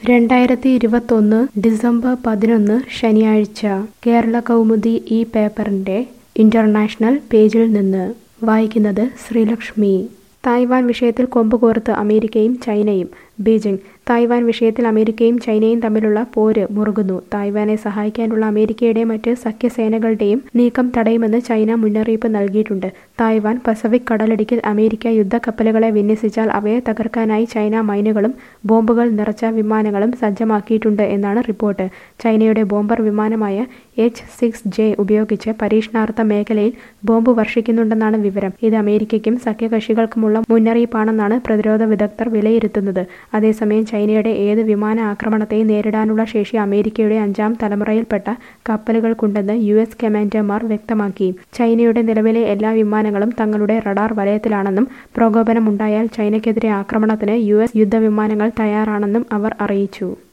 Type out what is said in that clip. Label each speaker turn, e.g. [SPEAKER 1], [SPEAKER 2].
[SPEAKER 1] രണ്ടായിരത്തി ഇരുപത്തൊന്ന് ഡിസംബർ പതിനൊന്ന് ശനിയാഴ്ച കേരള കൗമുദി ഈ പേപ്പറിന്റെ ഇന്റർനാഷണൽ പേജിൽ നിന്ന് വായിക്കുന്നത് ശ്രീലക്ഷ്മി തായ്വാൻ വിഷയത്തിൽ കൊമ്പുകോർത്ത് അമേരിക്കയും ചൈനയും ബീജിംഗ് തായ്വാൻ വിഷയത്തിൽ അമേരിക്കയും ചൈനയും തമ്മിലുള്ള പോര് മുറുകുന്നു തായ്വാനെ സഹായിക്കാനുള്ള അമേരിക്കയുടെ മറ്റ് സഖ്യസേനകളുടെയും നീക്കം തടയുമെന്ന് ചൈന മുന്നറിയിപ്പ് നൽകിയിട്ടുണ്ട് തായ്വാൻ പസഫിക് കടലിടുക്കിൽ അമേരിക്ക യുദ്ധക്കപ്പലുകളെ വിന്യസിച്ചാൽ അവയെ തകർക്കാനായി ചൈന മൈനുകളും ബോംബുകൾ നിറച്ച വിമാനങ്ങളും സജ്ജമാക്കിയിട്ടുണ്ട് എന്നാണ് റിപ്പോർട്ട് ചൈനയുടെ ബോംബർ വിമാനമായ എച്ച് സിക്സ് ജെ ഉപയോഗിച്ച് പരീക്ഷണാർത്ഥ മേഖലയിൽ ബോംബ് വർഷിക്കുന്നുണ്ടെന്നാണ് വിവരം ഇത് അമേരിക്കയ്ക്കും സഖ്യകക്ഷികൾക്കുമുള്ള മുന്നറിയിപ്പാണെന്നാണ് പ്രതിരോധ വിദഗ്ധർ വിലയിരുത്തുന്നത് അതേസമയം ചൈനയുടെ ഏത് വിമാന ആക്രമണത്തെയും നേരിടാനുള്ള ശേഷി അമേരിക്കയുടെ അഞ്ചാം തലമുറയിൽപ്പെട്ട കപ്പലുകൾക്കുണ്ടെന്ന് യു എസ് കമാൻഡർമാർ വ്യക്തമാക്കി ചൈനയുടെ നിലവിലെ എല്ലാ വിമാനങ്ങളും തങ്ങളുടെ റഡാർ വലയത്തിലാണെന്നും പ്രകോപനമുണ്ടായാൽ ചൈനയ്ക്കെതിരെ ആക്രമണത്തിന് യു എസ് യുദ്ധവിമാനങ്ങൾ തയ്യാറാണെന്നും അവർ അറിയിച്ചു